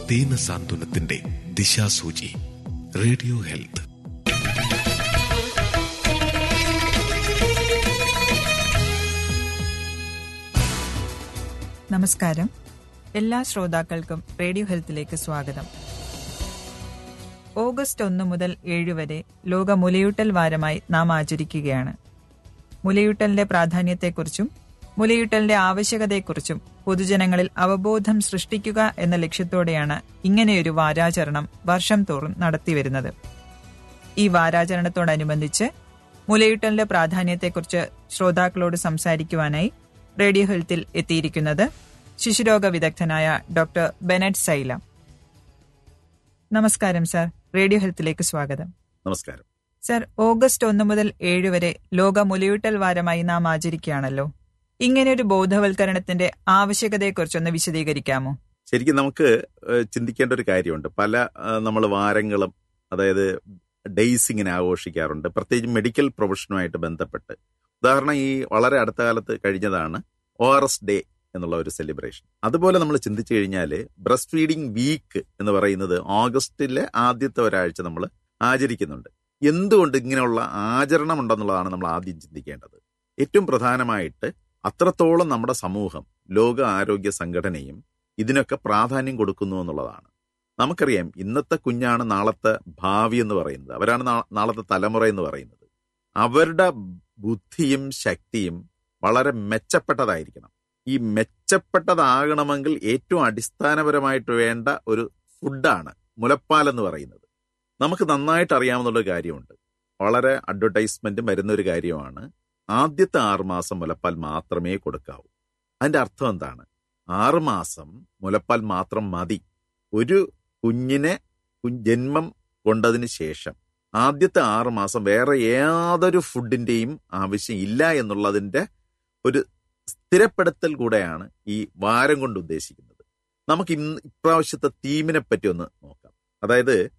ദീന സാന്ത്വനത്തിന്റെ ദിശാസൂചി radio health നമസ്കാരം എല്ലാ ശ്രോതാക്കൾക്കും റേഡിയോ ഹെൽത്തിലേക്ക് സ്വാഗതം ഓഗസ്റ്റ് ഒന്ന് മുതൽ ഏഴ് വരെ ലോക മുലയൂട്ടൽ വാരമായി നാം ആചരിക്കുകയാണ് മുലയൂട്ടലിന്റെ പ്രാധാന്യത്തെക്കുറിച്ചും മുലയൂട്ടലിന്റെ ആവശ്യകതയെക്കുറിച്ചും പൊതുജനങ്ങളിൽ അവബോധം സൃഷ്ടിക്കുക എന്ന ലക്ഷ്യത്തോടെയാണ് ഇങ്ങനെയൊരു വാരാചരണം വർഷം തോറും നടത്തിവരുന്നത് ഈ വാരാചരണത്തോടനുബന്ധിച്ച് മുലയൂട്ടലിന്റെ പ്രാധാന്യത്തെക്കുറിച്ച് ശ്രോതാക്കളോട് സംസാരിക്കുവാനായി റേഡിയോ ഹെൽത്തിൽ എത്തിയിരിക്കുന്നത് ശിശുരോഗ വിദഗ്ധനായ ഡോക്ടർ ബെനറ്റ് സൈല നമസ്കാരം സർ റേഡിയോ ഹെൽത്തിലേക്ക് സ്വാഗതം നമസ്കാരം സർ ഓഗസ്റ്റ് ഒന്ന് മുതൽ ഏഴ് വരെ ലോക മുലയൂട്ടൽ വാരമായി നാം ആചരിക്കുകയാണല്ലോ ഇങ്ങനെയൊരു ബോധവൽക്കരണത്തിന്റെ ആവശ്യകതയെക്കുറിച്ചൊന്ന് വിശദീകരിക്കാമോ ശരിക്കും നമുക്ക് ഏഹ്, ചിന്തിക്കേണ്ട ഒരു കാര്യമുണ്ട് പല നമ്മൾ വാരങ്ങളും അതായത് ഡേയ്സ് ഇങ്ങനെ ആഘോഷിക്കാറുണ്ട് പ്രത്യേകിച്ച് മെഡിക്കൽ പ്രൊഫഷനുമായിട്ട് ബന്ധപ്പെട്ട് ഉദാഹരണം ഈ വളരെ അടുത്ത കാലത്ത് കഴിഞ്ഞതാണ് ഒ ആർ എസ് ഡേ എന്നുള്ള ഒരു സെലിബ്രേഷൻ അതുപോലെ നമ്മൾ ചിന്തിച്ചു കഴിഞ്ഞാൽ ബ്രസ്റ്റ് ഫീഡിംഗ് വീക്ക് എന്ന് പറയുന്നത് ഓഗസ്റ്റിലെ ആദ്യത്തെ ഒരാഴ്ച നമ്മൾ ആചരിക്കുന്നുണ്ട് എന്തുകൊണ്ട് ഇങ്ങനെയുള്ള ആചരണം ഉണ്ടെന്നുള്ളതാണ് നമ്മൾ ആദ്യം ചിന്തിക്കേണ്ടത് ഏറ്റവും പ്രധാനമായിട്ട് അത്രത്തോളം നമ്മുടെ സമൂഹം ലോക ആരോഗ്യ സംഘടനയും ഇതിനൊക്കെ പ്രാധാന്യം കൊടുക്കുന്നു എന്നുള്ളതാണ് നമുക്കറിയാം ഇന്നത്തെ കുഞ്ഞാണ് നാളത്തെ ഭാവി എന്ന് പറയുന്നത് അവരാണ് നാ- നാളത്തെ തലമുറ എന്ന് പറയുന്നത് അവരുടെ ബുദ്ധിയും ശക്തിയും വളരെ മെച്ചപ്പെട്ടതായിരിക്കണം ഈ മെച്ചപ്പെട്ടതാകണമെങ്കിൽ ഏറ്റവും അടിസ്ഥാനപരമായിട്ട് വേണ്ട ഒരു ഫുഡാണ് മുലപ്പാൽ എന്ന് പറയുന്നത് നമുക്ക് നന്നായിട്ട് അറിയാവുന്ന ഒരു കാര്യമുണ്ട് വളരെ അഡ്വർടൈസ്മെന്റും വരുന്ന ഒരു കാര്യമാണ് ആദ്യത്തെ ആറുമാസം മുലപ്പാൽ മാത്രമേ കൊടുക്കാവൂ അതിന്റെ അർത്ഥം എന്താണ് ആറുമാസം മുലപ്പാൽ മാത്രം മതി ഒരു കുഞ്ഞിനെ കു- ജന്മം കൊണ്ടതിന് ശേഷം ആദ്യത്തെ ആറുമാസം വേറെ യാതൊരു ഫുഡിന്റെയും ആവശ്യം ഇല്ല എന്നുള്ളതിന്റെ ഒരു സ്ഥിരപ്പെടുത്തൽ കൂടെയാണ് ഈ വാരം കൊണ്ട് ഉദ്ദേശിക്കുന്നത് നമുക്ക് ഇന്ന് ഇപ്രാവശ്യത്തെ തീമിനെ പറ്റി ഒന്ന് നോക്കാം അതായത്